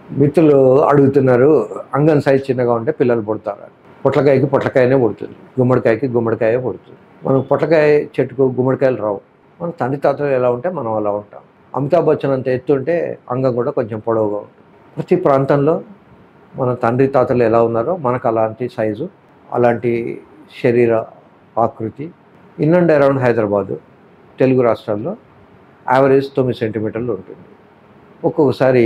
మిత్రులు అడుగుతున్నారు అంగన్ సైజ్ చిన్నగా ఉంటే పిల్లలు పుడతారు పొట్లకాయకి పొట్లకాయనే పుడుతుంది గుమ్మడికాయకి గుమ్మడికాయ పుడుతుంది మనం పొట్లకాయ చెట్టుకు గుమ్మడికాయలు రావు మన తండ్రి తాతలు ఎలా ఉంటే మనం అలా ఉంటాం అమితాబ్ బచ్చన్ అంత ఎత్తు ఉంటే అంగం కూడా కొంచెం పొడవుగా ఉంటుంది ప్రతి ప్రాంతంలో మన తండ్రి తాతలు ఎలా ఉన్నారో మనకు అలాంటి సైజు అలాంటి శరీర ఆకృతి in and around Hyderabad Telugu రాష్ట్రాల్లో యావరేజ్ తొమ్మిది సెంటీమీటర్లు ఉంటుంది ఒక్కొక్కసారి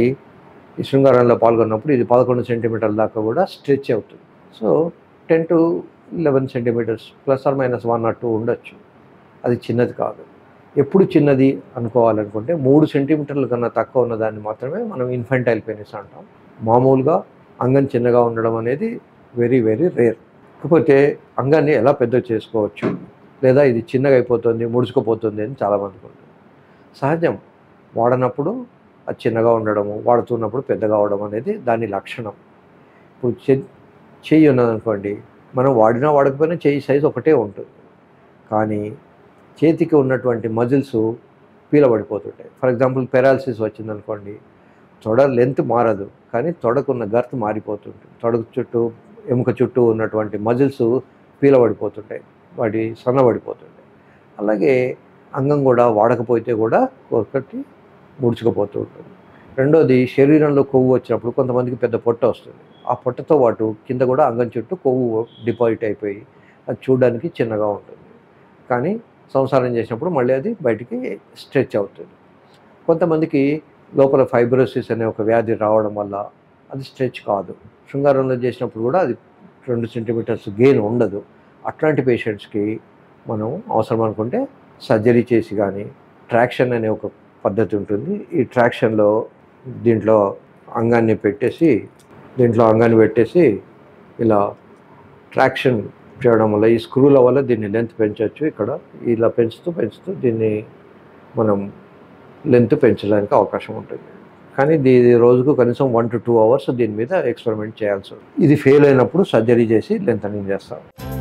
ఈ శృంగారంలో పాల్గొన్నప్పుడు ఇది పదకొండు సెంటీమీటర్ల దాకా కూడా స్ట్రెచ్ అవుతుంది so ten to eleven centimetres plus or minus one or two ఉండొచ్చు అది చిన్నది కాదు ఎప్పుడు చిన్నది అనుకోవాలనుకుంటే మూడు సెంటీమీటర్ల కన్నా తక్కువ ఉన్న దాన్ని మాత్రమే మనం ఇన్ఫెంటైల్ పెనిస్ అంటాం మామూలుగా అంగం చిన్నగా ఉండడం అనేది వెరీ వెరీ రేర్ కాకపోతే అంగాన్ని ఎలా పెద్ద చేసుకోవచ్చు లేదా ఇది చిన్నగా అయిపోతుంది ముడుచుకుపోతుంది అని చాలామందికి ఉంటుంది సహజం వాడనప్పుడు అది చిన్నగా ఉండడము వాడుతున్నప్పుడు పెద్దగా అవడం అనేది దాని లక్షణం ఇప్పుడు చె చెయ్యి ఉన్నదనుకోండి మనం వాడినా వాడకపోయినా చెయ్యి సైజు ఒకటే ఉంటుంది కానీ చేతికి ఉన్నటువంటి మజిల్స్ పీలబడిపోతుంటాయి ఫర్ ఎగ్జాంపుల్ పెరాలసిస్ వచ్చిందనుకోండి తొడ లెంత్ మారదు కానీ తొడకున్న గర్త్ మారిపోతుంటుంది తొడకు చుట్టూ ఎముక చుట్టూ ఉన్నటువంటి మజిల్స్ పీలబడిపోతుంటాయి వాటి సన్నబడిపోతుంటాయి అలాగే అంగం కూడా వాడకపోతే కూడా ఒకటి ముడుచుకుపోతూ ఉంటుంది రెండోది శరీరంలో కొవ్వు వచ్చినప్పుడు కొంతమందికి పెద్ద పొట్ట వస్తుంది ఆ పొట్టతో పాటు కింద కూడా అంగం చుట్టూ కొవ్వు డిపాజిట్ అయిపోయి అది చూడడానికి చిన్నగా ఉంటుంది కానీ సంసారం చేసినప్పుడు మళ్ళీ అది బయటికి స్ట్రెచ్ అవుతుంది కొంతమందికి లోపల ఫైబ్రోసిస్ అనే ఒక వ్యాధి రావడం వల్ల అది స్ట్రెచ్ కాదు శృంగారంలో చేసినప్పుడు కూడా అది రెండు సెంటీమీటర్స్ గెయిన్ ఉండదు అట్లాంటి పేషెంట్స్కి మనం అవసరం అనుకుంటే సర్జరీ చేసి కానీ ట్రాక్షన్ అనే ఒక పద్ధతి ఉంటుంది ఈ ట్రాక్షన్లో దీంట్లో అంగాన్ని పెట్టేసి దీంట్లో అంగాన్ని పెట్టేసి ఇలా ట్రాక్షన్ చేయడం వల్ల ఈ స్క్రూల వల్ల దీన్ని లెంత్ పెంచవచ్చు ఇక్కడ ఇలా పెంచుతూ పెంచుతూ దీన్ని మనం లెంత్ పెంచడానికి అవకాశం ఉంటుంది కానీ ఇది రోజుకు కనీసం వన్ టు టూ అవర్స్ దీని మీద ఎక్స్పెరిమెంట్ చేయాల్సి ఉంటుంది ఇది ఫెయిల్ అయినప్పుడు సర్జరీ చేసి లెంత్ అనేది చేస్తాం